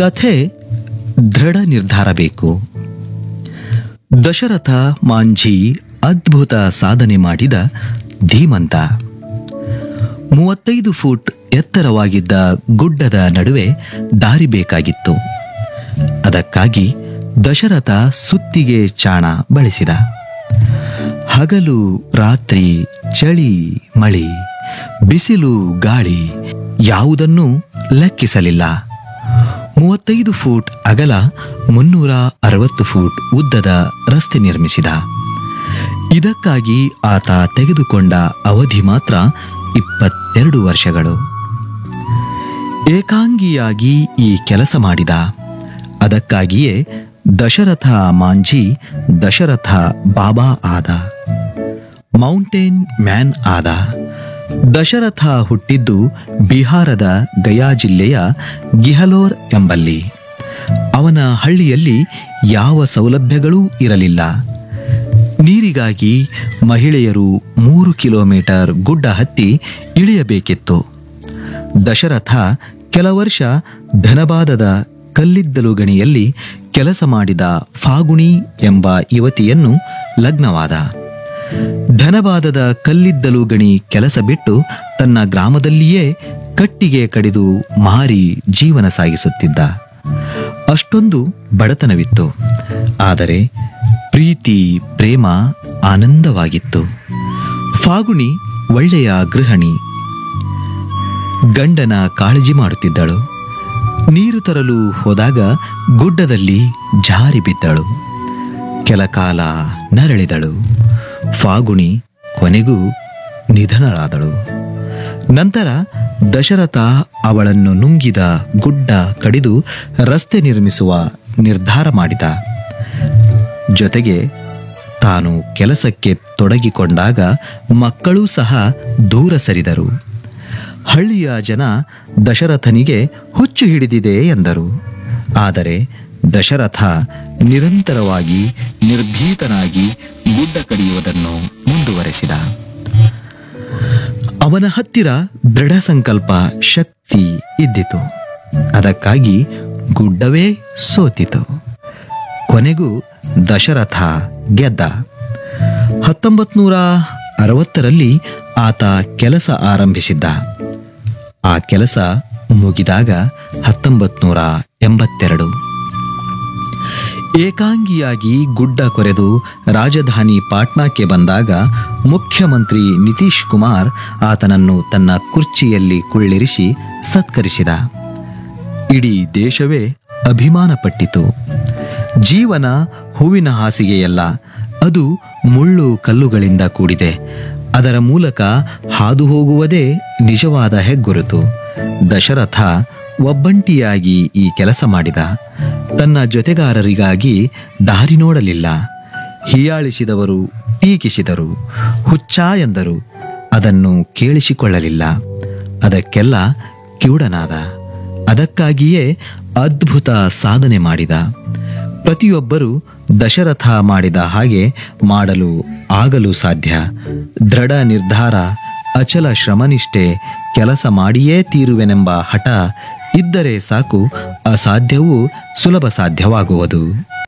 ಕಥೆ ದೃಢ ನಿರ್ಧಾರ ಬೇಕು ದಶರಥ ಮಾಂಝಿ ಅದ್ಭುತ ಸಾಧನೆ ಮಾಡಿದ ಧೀಮಂತ ಮೂವತ್ತೈದು ಫೂಟ್ ಎತ್ತರವಾಗಿದ್ದ ಗುಡ್ಡದ ನಡುವೆ ದಾರಿ ಬೇಕಾಗಿತ್ತು ಅದಕ್ಕಾಗಿ ದಶರಥ ಸುತ್ತಿಗೆ ಚಾಣ ಬಳಸಿದ ಹಗಲು ರಾತ್ರಿ ಚಳಿ ಮಳಿ ಬಿಸಿಲು ಗಾಳಿ ಯಾವುದನ್ನೂ ಲೆಕ್ಕಿಸಲಿಲ್ಲ ಮೂವತ್ತೈದು ಫೂಟ್ ಅಗಲ ಮುನ್ನೂರ ಅರವತ್ತು ಫೂಟ್ ಉದ್ದದ ರಸ್ತೆ ನಿರ್ಮಿಸಿದ ಇದಕ್ಕಾಗಿ ಆತ ತೆಗೆದುಕೊಂಡ ಅವಧಿ ಮಾತ್ರ ಇಪ್ಪತ್ತೆರಡು ವರ್ಷಗಳು ಏಕಾಂಗಿಯಾಗಿ ಈ ಕೆಲಸ ಮಾಡಿದ ಅದಕ್ಕಾಗಿಯೇ ದಶರಥ ಮಾಂಝಿ ದಶರಥ ಬಾಬಾ ಆದ ಮೌಂಟೇನ್ ಮ್ಯಾನ್ ಆದ ದಶರಥ ಹುಟ್ಟಿದ್ದು ಬಿಹಾರದ ಗಯಾ ಜಿಲ್ಲೆಯ ಗಿಹಲೋರ್ ಎಂಬಲ್ಲಿ ಅವನ ಹಳ್ಳಿಯಲ್ಲಿ ಯಾವ ಸೌಲಭ್ಯಗಳೂ ಇರಲಿಲ್ಲ ನೀರಿಗಾಗಿ ಮಹಿಳೆಯರು ಮೂರು ಕಿಲೋಮೀಟರ್ ಗುಡ್ಡ ಹತ್ತಿ ಇಳಿಯಬೇಕಿತ್ತು ದಶರಥ ಕೆಲ ವರ್ಷ ಧನಬಾದದ ಕಲ್ಲಿದ್ದಲು ಗಣಿಯಲ್ಲಿ ಕೆಲಸ ಮಾಡಿದ ಫಾಗುಣಿ ಎಂಬ ಯುವತಿಯನ್ನು ಲಗ್ನವಾದ ಧನಬಾದದ ಕಲ್ಲಿದ್ದಲು ಗಣಿ ಕೆಲಸ ಬಿಟ್ಟು ತನ್ನ ಗ್ರಾಮದಲ್ಲಿಯೇ ಕಟ್ಟಿಗೆ ಕಡಿದು ಮಾರಿ ಜೀವನ ಸಾಗಿಸುತ್ತಿದ್ದ ಅಷ್ಟೊಂದು ಬಡತನವಿತ್ತು ಆದರೆ ಪ್ರೀತಿ ಪ್ರೇಮ ಆನಂದವಾಗಿತ್ತು ಫಾಗುಣಿ ಒಳ್ಳೆಯ ಗೃಹಿಣಿ ಗಂಡನ ಕಾಳಜಿ ಮಾಡುತ್ತಿದ್ದಳು ನೀರು ತರಲು ಹೋದಾಗ ಗುಡ್ಡದಲ್ಲಿ ಜಾರಿ ಬಿದ್ದಳು ಕೆಲ ಕಾಲ ನರಳಿದಳು ಫಾಗುಣಿ ಕೊನೆಗೂ ನಿಧನಳಾದಳು ನಂತರ ದಶರಥ ಅವಳನ್ನು ನುಂಗಿದ ಗುಡ್ಡ ಕಡಿದು ರಸ್ತೆ ನಿರ್ಮಿಸುವ ನಿರ್ಧಾರ ಮಾಡಿದ ಜೊತೆಗೆ ತಾನು ಕೆಲಸಕ್ಕೆ ತೊಡಗಿಕೊಂಡಾಗ ಮಕ್ಕಳೂ ಸಹ ದೂರ ಸರಿದರು ಹಳ್ಳಿಯ ಜನ ದಶರಥನಿಗೆ ಹುಚ್ಚು ಹಿಡಿದಿದೆ ಎಂದರು ಆದರೆ ದಶರಥ ನಿರಂತರವಾಗಿ ನಿರ್ಭೀತನಾಗಿ ಗುಡ್ಡ ಕಡಿಯುವುದನ್ನು ಮುಂದುವರೆಸಿದ ಅವನ ಹತ್ತಿರ ದೃಢ ಸಂಕಲ್ಪ ಶಕ್ತಿ ಇದ್ದಿತು ಅದಕ್ಕಾಗಿ ಗುಡ್ಡವೇ ಸೋತಿತು ಕೊನೆಗೂ ದಶರಥ ಗೆದ್ದ ಹತ್ತೊಂಬತ್ತು ನೂರ ಅರವತ್ತರಲ್ಲಿ ಆತ ಕೆಲಸ ಆರಂಭಿಸಿದ್ದ ಆ ಕೆಲಸ ಮುಗಿದಾಗ ಹತ್ತೊಂಬತ್ತು ನೂರ ಎಂಬತ್ತೆರಡು ಏಕಾಂಗಿಯಾಗಿ ಗುಡ್ಡ ಕೊರೆದು ರಾಜಧಾನಿ ಪಾಟ್ನಾಕ್ಕೆ ಬಂದಾಗ ಮುಖ್ಯಮಂತ್ರಿ ನಿತೀಶ್ ಕುಮಾರ್ ಆತನನ್ನು ತನ್ನ ಕುರ್ಚಿಯಲ್ಲಿ ಕುಳ್ಳಿರಿಸಿ ಸತ್ಕರಿಸಿದ ಇಡೀ ದೇಶವೇ ಅಭಿಮಾನಪಟ್ಟಿತು ಜೀವನ ಹೂವಿನ ಹಾಸಿಗೆಯಲ್ಲ ಅದು ಮುಳ್ಳು ಕಲ್ಲುಗಳಿಂದ ಕೂಡಿದೆ ಅದರ ಮೂಲಕ ಹಾದು ಹೋಗುವುದೇ ನಿಜವಾದ ಹೆಗ್ಗುರುತು ದಶರಥ ಒಬ್ಬಂಟಿಯಾಗಿ ಈ ಕೆಲಸ ಮಾಡಿದ ತನ್ನ ಜೊತೆಗಾರರಿಗಾಗಿ ದಾರಿ ನೋಡಲಿಲ್ಲ ಹೀಯಾಳಿಸಿದವರು ಟೀಕಿಸಿದರು ಹುಚ್ಚ ಎಂದರು ಅದನ್ನು ಕೇಳಿಸಿಕೊಳ್ಳಲಿಲ್ಲ ಅದಕ್ಕೆಲ್ಲ ಕಿವುಡನಾದ ಅದಕ್ಕಾಗಿಯೇ ಅದ್ಭುತ ಸಾಧನೆ ಮಾಡಿದ ಪ್ರತಿಯೊಬ್ಬರು ದಶರಥ ಮಾಡಿದ ಹಾಗೆ ಮಾಡಲು ಆಗಲು ಸಾಧ್ಯ ದೃಢ ನಿರ್ಧಾರ ಅಚಲ ಶ್ರಮನಿಷ್ಠೆ ಕೆಲಸ ಮಾಡಿಯೇ ತೀರುವೆನೆಂಬ ಹಠ ಇದ್ದರೆ ಸಾಕು ಅಸಾಧ್ಯವೂ ಸುಲಭ ಸಾಧ್ಯವಾಗುವುದು